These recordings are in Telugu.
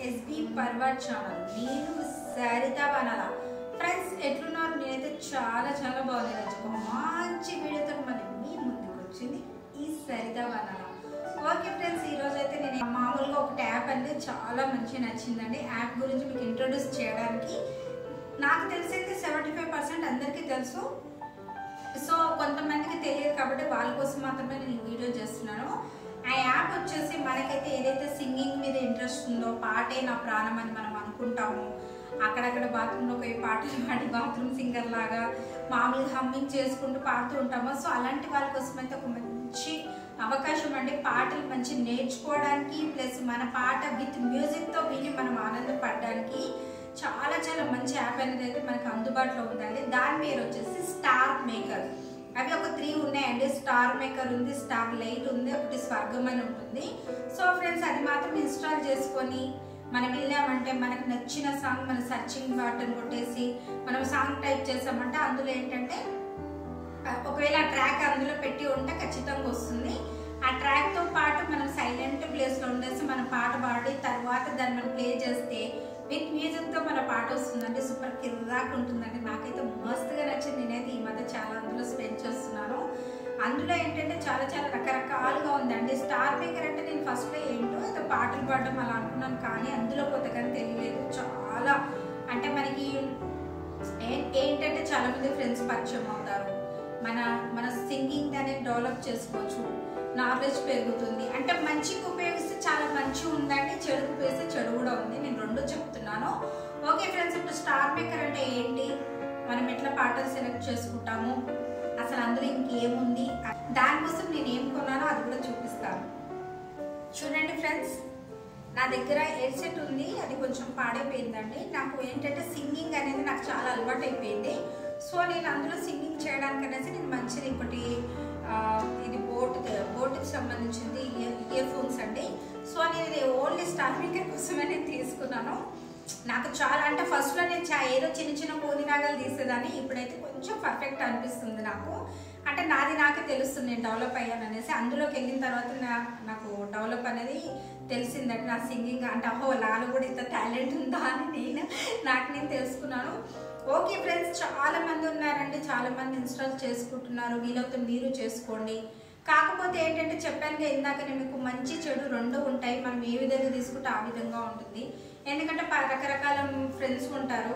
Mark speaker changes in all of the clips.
Speaker 1: ఎస్బి పర్వట్ ఛానల్ నేను సరిత వనాల ఫ్రెండ్స్ ఎట్లున్నారు నేనైతే చాలా చాలా బాగుంది ఈరోజు ఒక మంచి వీడియోతో మళ్ళీ మీ ముందుకు వచ్చింది ఈ సరిత వనాల ఓకే ఫ్రెండ్స్ ఈ రోజు అయితే నేను మామూలుగా ఒక యాప్ అనేది చాలా మంచిగా నచ్చిందండి యాప్ గురించి మీకు ఇంట్రొడ్యూస్ చేయడానికి నాకు తెలిసైతే సెవెంటీ ఫైవ్ పర్సెంట్ అందరికీ తెలుసు సో కొంతమందికి తెలియదు కాబట్టి వాళ్ళ కోసం మాత్రమే నేను ఈ వీడియో చేస్తున్నాను ఆ యాప్ వచ్చేసి మనకైతే ఏదైతే సింగింగ్ మీద ఇంట్రెస్ట్ ఉందో పాటే నా ప్రాణం అని మనం అనుకుంటాము అక్కడక్కడ బాత్రూంలో పోయి పాటలు పాడి బాత్రూమ్ సింగర్ లాగా మామూలుగా హమ్మింగ్ చేసుకుంటూ పాడుతూ ఉంటాము సో అలాంటి వాళ్ళ కోసం అయితే ఒక మంచి అవకాశం అంటే పాటలు మంచి నేర్చుకోవడానికి ప్లస్ మన పాట విత్ మ్యూజిక్తో విని మనం ఆనందపడడానికి చాలా చాలా మంచి యాప్ అనేది అయితే మనకు అందుబాటులో ఉందండి దాని పేరు వచ్చేసి స్టార్ మేకర్ అవి ఒక త్రీ ఉన్నాయండి స్టార్ మేకర్ ఉంది స్టార్ లైట్ ఉంది ఒకటి స్వర్గం అని ఉంటుంది సో ఫ్రెండ్స్ అది మాత్రం ఇన్స్టాల్ చేసుకొని మనం వెళ్ళామంటే మనకు నచ్చిన సాంగ్ మన సర్చింగ్ బటన్ కొట్టేసి మనం సాంగ్ టైప్ చేసామంటే అందులో ఏంటంటే ఒకవేళ ఆ ట్రాక్ అందులో పెట్టి ఉంటే ఖచ్చితంగా వస్తుంది ఆ ట్రాక్ తో పాటు మనం సైలెంట్ ప్లేస్ లో ఉండేసి మన పాట పాడి తర్వాత దాన్ని మనం ప్లే చేస్తే విత్ మ్యూజిక్ తో మన పాట వస్తుందండి సూపర్ కిర్రాక్ ఉంటుందండి నాకైతే మస్తుగా నచ్చింది నేనైతే ఈ మధ్య చాలా అందులో స్పెండ్ చేస్తున్నాను అందులో ఏంటంటే చాలా చాలా రకరకాలుగా ఉందండి స్టార్ మేకర్ అంటే నేను ఫస్ట్ లో ఏంటో ఏదో పాటలు పాడడం అలా అనుకున్నాను కానీ అందులో కొత్తగా తెలియలేదు చాలా అంటే మనకి ఏ- ఏంటంటే చాలా మంది ఫ్రెండ్స్ పరిచయం అవుతారు మన మన సింగింగ్ అనేది డెవలప్ చేసుకోవచ్చు నాలెడ్జ్ పెరుగుతుంది అంటే మంచికి ఉపయోగిస్తే చాలా మంచి ఉందండి చెడుకు ఉపయోగిస్తే చెడు కూడా ఉంది నేను రెండు చెప్తున్నాను ఓకే ఫ్రెండ్స్ ఇప్పుడు స్టార్ మేకర్ అంటే ఏంటి మనం ఎట్లా పాటలు సెలెక్ట్ చేసుకుంటాము అసలు అందులో ఇంకేముంది దానికోసం నేను ఏం కొన్నానో అది కూడా చూపిస్తాను చూడండి ఫ్రెండ్స్ నా దగ్గర హెడ్ సెట్ ఉంది అది కొంచెం పాడైపోయిందండి నాకు ఏంటంటే సింగింగ్ అనేది నాకు చాలా అలవాటు అయిపోయింది సో నేను అందులో సింగింగ్ చేయడానికి అనేసి నేను మంచిది ఇంకోటి ఆ, ఇది బోట్ బోట్కి సంబంధించింది ఇయర్ ఇయర్ ఫోన్స్ అండి సో నేను ఇది ఓన్లీ స్టార్ మేకర్ కోసమే నేను తీసుకున్నాను నాకు చాలా అంటే ఫస్ట్లో నేను చా ఏదో చిన్న చిన్న కోని రాగాలు తీసేదాన్ని ఇప్పుడైతే కొంచెం పర్ఫెక్ట్ అనిపిస్తుంది నాకు అంటే నాది నాకే తెలుస్తుంది నేను డెవలప్ అయ్యాను అనేసి అందులోకి వెళ్ళిన తర్వాత నా నాకు డెవలప్ అనేది తెలిసిందంటే నా సింగింగ్ అంటే అహో నాలో కూడా ఇంత టాలెంట్ ఉందా అని నేను నాకు నేను తెలుసుకున్నాను ఓకే ఫ్రెండ్స్ చాలా మంది ఉన్నారండి చాలా మంది ఇన్స్టాల్ చేసుకుంటున్నారు వీలైతే మీరు చేసుకోండి కాకపోతే ఏంటంటే చెప్పాను కదా ఇందాక నేను మీకు మంచి చెడు రెండు ఉంటాయి మనం ఏ విధంగా తీసుకుంటే ఆ విధంగా ఉంటుంది ఎందుకంటే ప- రకరకాల ఫ్రెండ్స్ ఉంటారు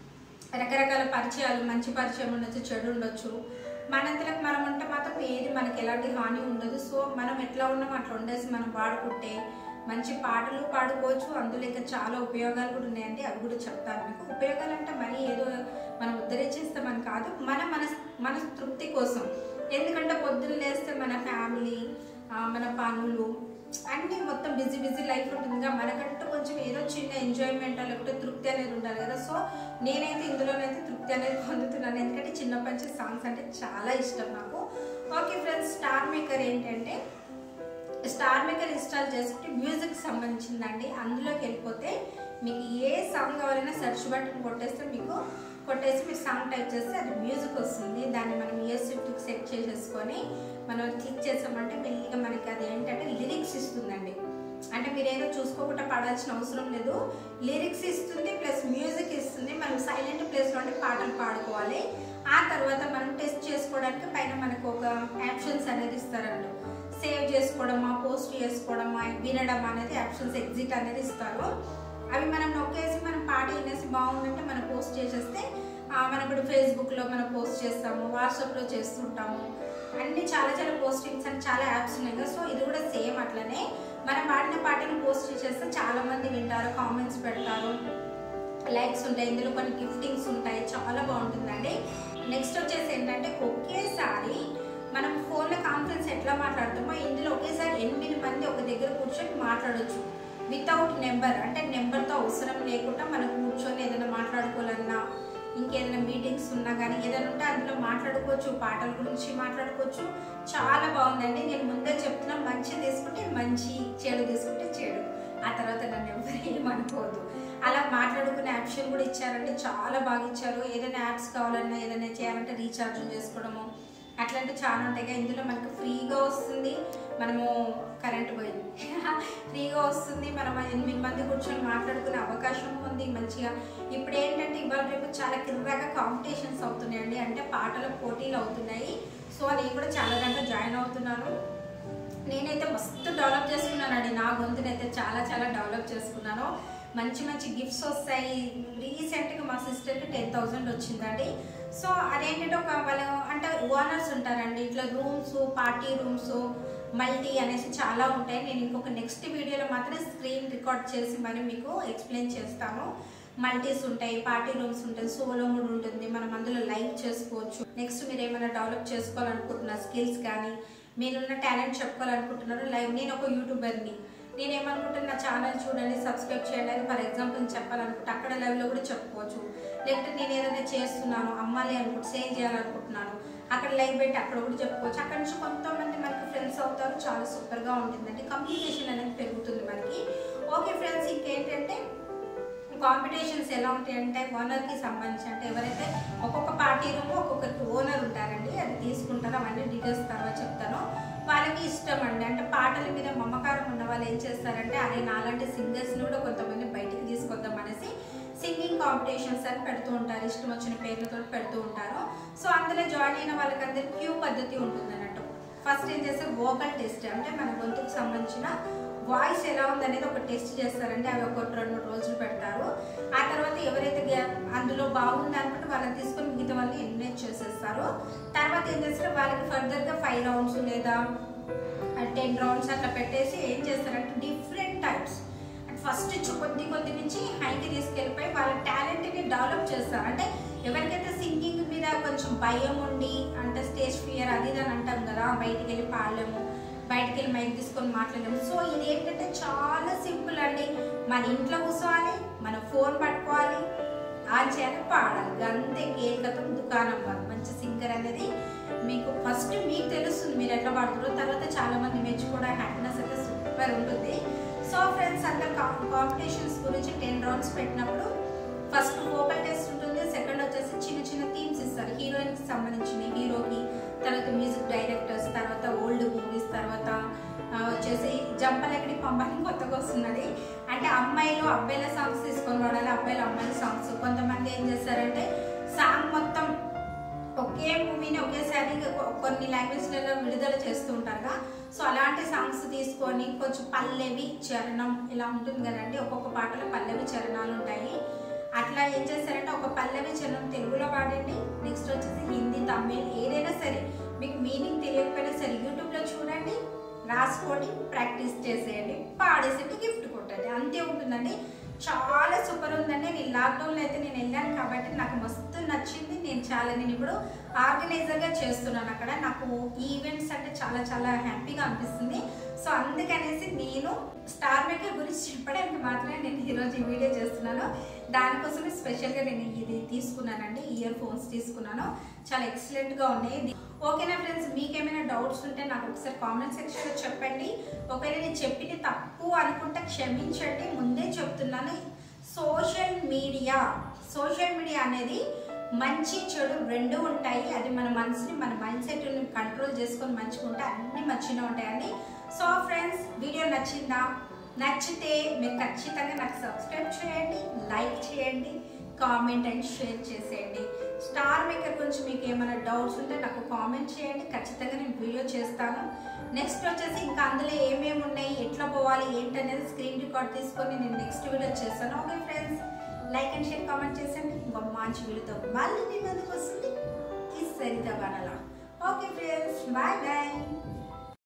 Speaker 1: రకరకాల పరిచయాలు మంచి పరిచయం ఉండొచ్చు చెడు ఉండొచ్చు మనంతలకు మనం ఉంటే మాత్రం ఏది మనకి ఎలాంటి హాని ఉండదు సో మనం ఎట్లా ఉన్నాం అట్లా ఉండేసి మనం వాడుకుంటే మంచి పాటలు పాడుకోవచ్చు అందులో ఇంకా చాలా ఉపయోగాలు కూడా ఉన్నాయండి అవి కూడా చెప్తాను మీకు ఉపయోగాలు అంటే మరీ ఏదో మనం ఉద్ధరించేస్తామని కాదు మన మన మన తృప్తి కోసం ఎందుకంటే పొద్దున్న లేస్తే మన ఫ్యామిలీ మన పనులు అన్నీ మొత్తం బిజీ బిజీ లైఫ్ ఉంటుంది కదా మనకంటూ కొంచెం ఏదో చిన్న ఎంజాయ్మెంట్ లేకపోతే తృప్తి అనేది ఉండాలి కదా సో నేనైతే ఇందులోనైతే తృప్తి అనేది పొందుతున్నాను ఎందుకంటే చిన్నప్పటి నుంచి సాంగ్స్ అంటే చాలా ఇష్టం నాకు ఓకే ఫ్రెండ్స్ స్టార్ మేకర్ ఏంటంటే స్టార్ మేకర్ ఇన్స్టాల్ చేసుకుంటే మ్యూజిక్ సంబంధించిందండి అందులోకి వెళ్ళిపోతే మీకు ఏ సాంగ్ కావాలన్నా సెర్చ్ బటన్ కొట్టేస్తే మీకు కొట్టేసి మీరు సాంగ్ టైప్ చేస్తే అది మ్యూజిక్ వస్తుంది దాన్ని మనం ఇయర్ షిఫ్ట్కి సెట్ చేసేసుకొని మనం క్లిక్ చేసామంటే మెల్లిగా మనకి అది ఏంటంటే లిరిక్స్ ఇస్తుందండి అంటే మీరు ఏదో చూసుకోకుండా పాడాల్సిన అవసరం లేదు లిరిక్స్ ఇస్తుంది ప్లస్ మ్యూజిక్ ఇస్తుంది మనం సైలెంట్ ప్లేస్లోనే పాటలు పాడుకోవాలి ఆ తర్వాత మనం టెస్ట్ చేసుకోవడానికి పైన మనకు ఒక ఆప్షన్స్ అనేది ఇస్తారండి సేవ్ చేసుకోవడమా పోస్ట్ చేసుకోవడమా వినడం అనేది ఆప్షన్స్ ఎగ్జిట్ అనేది ఇస్తారు అవి మనం నొక్కేసి మనం పాట వినేసి బాగుందంటే మనం పోస్ట్ చేసేస్తే ఆ, మనం ఇప్పుడు ఫేస్బుక్లో మనం పోస్ట్ చేస్తాము వాట్సాప్లో చేస్తుంటాము అన్ని చాలా చాలా పోస్టింగ్స్ అని చాలా యాప్స్ ఉన్నాయి కదా సో ఇది కూడా సేమ్ అట్లనే మనం పాడిన పాటను పోస్ట్ చేసేస్తే చాలా మంది వింటారు కామెంట్స్ పెడతారు లైక్స్ ఉంటాయి ఇందులో కొన్ని గిఫ్టింగ్స్ ఉంటాయి చాలా బాగుంటుందండి నెక్స్ట్ వచ్చేసి ఏంటంటే ఒకేసారి మనం ఫోన్లో కాన్ఫరెన్స్ ఎట్లా మాట్లాడుతామో ఇందులో ఒకేసారి ఎనిమిది మంది ఒక దగ్గర కూర్చొని మాట్లాడొచ్చు వితౌట్ నెంబర్ అంటే నెంబర్తో అవసరం లేకుండా మనం కూర్చొని ఏదైనా మాట్లాడుకోవాలన్నా ఇంకేదైనా మీటింగ్స్ ఉన్నా కానీ ఏదైనా ఉంటే అందులో మాట్లాడుకోవచ్చు పాటల గురించి మాట్లాడుకోవచ్చు చాలా బాగుందండి నేను ముందే చెప్తున్నా మంచి తీసుకుంటే మంచి చెడు తీసుకుంటే చెడు ఆ తర్వాత నన్ను ఎవరు ఏమనుకోవద్దు అలా మాట్లాడుకునే ఆప్షన్ కూడా ఇచ్చారండి చాలా బాగా ఇచ్చారు ఏదైనా యాప్స్ కావాలన్నా ఏదైనా చేయాలంటే రీఛార్జ్ చేసుకోవడము అట్లాంటివి చాలా ఉంటాయి కదా. ఇందులో మనకు ఫ్రీగా వస్తుంది మనము కరెంట్ పోయింది ఫ్రీగా వస్తుంది మనం ఎనిమిది మంది కూర్చొని మాట్లాడుకునే అవకాశం ఉంది మంచిగా ఇప్పుడు ఏంటంటే ఇవాళ రేపు చాలా కిర్రాగా కాంపిటీషన్స్ అవుతున్నాయండి అంటే పాటల పోటీలు అవుతున్నాయి సో నేను కూడా చాలా దాంట్లో జాయిన్ అవుతున్నాను నేనైతే మస్తు డెవలప్ చేసుకున్నానండి నా గొంతునైతే చాలా చాలా డెవలప్ చేసుకున్నాను మంచి మంచి గిఫ్ట్స్ వస్తాయి రీసెంట్గా మా సిస్టర్కి టెన్ థౌజండ్ వచ్చిందండి సో అదేంటంటే ఒక వాళ్ళు అంటే ఓనర్స్ ఉంటారండి ఇట్లా రూమ్స్ పార్టీ రూమ్స్ మల్టీ అనేసి చాలా ఉంటాయి నేను ఇంకొక నెక్స్ట్ వీడియోలో మాత్రం స్క్రీన్ రికార్డ్ చేసి మరి మీకు ఎక్స్ప్లెయిన్ చేస్తాను మల్టీస్ ఉంటాయి పార్టీ రూమ్స్ ఉంటాయి సోలో మూడ్ ఉంటుంది మనం అందులో లైవ్ చేసుకోవచ్చు నెక్స్ట్ మీరు ఏమైనా డెవలప్ చేసుకోవాలనుకుంటున్న స్కిల్స్ కానీ మీరున్న టాలెంట్ చెప్పుకోవాలనుకుంటున్నారు లైవ్ నేను ఒక యూట్యూబర్ని నేను ఏమనుకుంటున్నా నా ఛానల్ చూడండి సబ్స్క్రైబ్ చేయండి అని ఫర్ ఎగ్జాంపుల్ చెప్పాలనుకుంటే అక్కడ లైవ్లో కూడా చెప్పుకోవచ్చు లేకపోతే నేను ఏదైనా చేస్తున్నాను అమ్మాలి అనుకుంటే సేల్ చేయాలనుకుంటున్నాను అక్కడ లైవ్ పెట్టి అక్కడ కూడా చెప్పుకోవచ్చు అక్కడ నుంచి కొంతమంది మనకి ఫ్రెండ్స్ అవుతారు చాలా సూపర్గా ఉంటుందండి కమ్యూనికేషన్ అనేది పెరుగుతుంది మనకి ఓకే ఫ్రెండ్స్ ఇంకేంటంటే కాంపిటీషన్స్ ఎలా ఉంటాయంటే ఓనర్కి సంబంధించి అంటే ఎవరైతే ఒక్కొక్క పార్టీ రూమ్ ఒక్కొక్కరికి ఓనర్ ఉంటారండి అది తీసుకుంటారో అవన్నీ డీటెయిల్స్ తర్వాత చెప్తాను వాళ్ళకి ఇష్టం అండి అంటే పాటల మీద మమకారం ఉన్న వాళ్ళు ఏం చేస్తారంటే అరే నాలాంటి సింగర్స్ని కూడా కొంతమంది బయటికి తీసుకొద్దాం అనేసి సింగింగ్ కాంపిటీషన్స్ అని పెడుతూ ఉంటారు ఇష్టం వచ్చిన పేర్లతో పెడుతూ ఉంటారు సో అందులో జాయిన్ అయిన వాళ్ళకందరికి క్యూ పద్ధతి ఉంటుంది అన్నట్టు ఫస్ట్ ఏం చేస్తే వోకల్ టెస్ట్ అంటే మన గొంతుకు సంబంధించిన వాయిస్ ఎలా ఉంది అనేది ఒక టెస్ట్ చేస్తారంటే అవి ఒక రెండు మూడు రోజులు పెడతారు ఆ తర్వాత ఎవరైతే గే- అందులో బాగుంది అనుకుంటే వాళ్ళని తీసుకొని మిగతా వాళ్ళని ఎలిమినేట్ చేసేస్తారు తర్వాత ఏం చేస్తారు వాళ్ళకి ఫర్దర్గా ఫైవ్ రౌండ్స్ లేదా టెన్ రౌండ్స్ అట్లా పెట్టేసి ఏం చేస్తారంటే డిఫరెంట్ టైప్స్ ఫస్ట్ కొద్ది కొద్ది నుంచి హైకి తీసుకెళ్ళిపోయి వాళ్ళ టాలెంట్ని డెవలప్ చేస్తారు అంటే ఎవరికైతే సింగింగ్ మీద కొంచెం భయం ఉండి అంటే స్టేజ్ ఫియర్ అది ఇది అని అంటాం కదా బయటికి వెళ్ళి పాడలేము బయటికి వెళ్ళి మైక్ తీసుకొని మాట్లాడలేము సో ఇది ఏంటంటే చాలా సింపుల్ అండి మన ఇంట్లో కూర్చోవాలి మన ఫోన్ పట్టుకోవాలి ఆన్ చేయాలి పాడాలి అంతే కేకతం దుకాణం వాళ్ళు మంచి సింగర్ అనేది మీకు ఫస్ట్ మీకు తెలుస్తుంది మీరు ఎట్లా పాడుతారో తర్వాత చాలా మంది మెచ్చుకోవడం హ్యాపీనెస్ అయితే సూపర్ ఉంటుంది సో ఫ్రెండ్స్ అందరు కాంపిటీషన్స్ గురించి టెన్ రౌండ్స్ పెట్టినప్పుడు ఫస్ట్ వోకల్ టెస్ట్ ఉంటుంది సెకండ్ వచ్చేసి చిన్న చిన్న థీమ్స్ ఇస్తారు హీరోయిన్కి సంబంధించిన హీరోకి తర్వాత మ్యూజిక్ డైరెక్టర్స్ తర్వాత ఓల్డ్ మూవీస్ తర్వాత ఆ, వచ్చేసి జంపలెక్కడి పంపని కొత్తగా వస్తున్నది అంటే అమ్మాయిలు అబ్బాయిల సాంగ్స్ తీసుకొని వాడాలి అబ్బాయిలు అమ్మాయిల సాంగ్స్ కొంతమంది ఏం చేస్తారంటే సాంగ్ మొత్తం ఒకే మూవీని ఒకేసారి కొ- కొన్ని లాంగ్వేజ్లలో విడుదల చేస్తూ ఉంటారుగా సో అలాంటి సాంగ్స్ తీసుకొని కొంచెం పల్లెవి చరణం ఇలా ఉంటుంది కదండి ఒక్కొక్క పాటలో పల్లవి చరణాలు ఉంటాయి అట్లా ఏం చేస్తారంటే ఒక పల్లవి చరణం తెలుగులో పాడండి నెక్స్ట్ వచ్చేసి హిందీ తమిళ్ ఏదైనా సరే మీకు మీనింగ్ తెలియకపోయినా సరే యూట్యూబ్లో చూడండి రాసుకోండి ప్రాక్టీస్ చేసేయండి పాడేసేయండి గిఫ్ట్ కొట్టండి అంతే ఉంటుందండి చాలా సూపర్ ఉందండి నేను లాక్డౌన్లో అయితే నేను వెళ్ళాను కాబట్టి నాకు మస్తు నచ్చింది నేను చాలా నేను ఇప్పుడు ఆర్గనైజర్గా చేస్తున్నాను అక్కడ నాకు ఈవెంట్స్ అంటే చాలా చాలా హ్యాపీగా అనిపిస్తుంది సో అందుకనేసి నేను స్టార్ మేకర్ గురించి చెప్పడానికి మాత్రమే నేను ఈరోజు ఈ వీడియో చేస్తున్నాను దానికోసమే స్పెషల్గా నేను ఇది తీసుకున్నానండి ఇయర్ ఫోన్స్ తీసుకున్నాను చాలా ఎక్సలెంట్గా ఉన్నాయి ఓకేనా ఫ్రెండ్స్ మీకేమైనా డౌట్స్ ఉంటే నాకు ఒకసారి కామెంట్ సెక్షన్లో చెప్పండి ఒకవేళ నేను చెప్పింది తప్పు అనుకుంటే క్షమించండి ముందే చెప్తున్నాను సోషల్ మీడియా సోషల్ మీడియా అనేది మంచి చెడు రెండు ఉంటాయి అది మన మనసుని మన మైండ్ సెట్ని కంట్రోల్ చేసుకొని మంచుకుంటే అన్ని మంచిగా ఉంటాయండి సో ఫ్రెండ్స్ వీడియో నచ్చిందా నచ్చితే మీరు ఖచ్చితంగా నాకు సబ్స్క్రైబ్ చేయండి లైక్ చేయండి కామెంట్ అండ్ షేర్ చేసేయండి స్టార్ మేకర్ గురించి మీకు ఏమైనా డౌట్స్ ఉంటే నాకు కామెంట్ చేయండి ఖచ్చితంగా నేను వీడియో చేస్తాను నెక్స్ట్ వచ్చేసి ఇంకా అందులో ఏమేమి ఉన్నాయి ఎట్లా పోవాలి ఏంటనేది స్క్రీన్ రికార్డ్ తీసుకొని నేను నెక్స్ట్ వీడియో చేస్తాను okay friends like and share comment చేసండి ఇంకో మంచి వీడియోతో మళ్ళీ మీ ముందుకు వస్తుంది ఈ సరిత బనలా ఓకే ఫ్రెండ్స్ బాయ్ బాయ్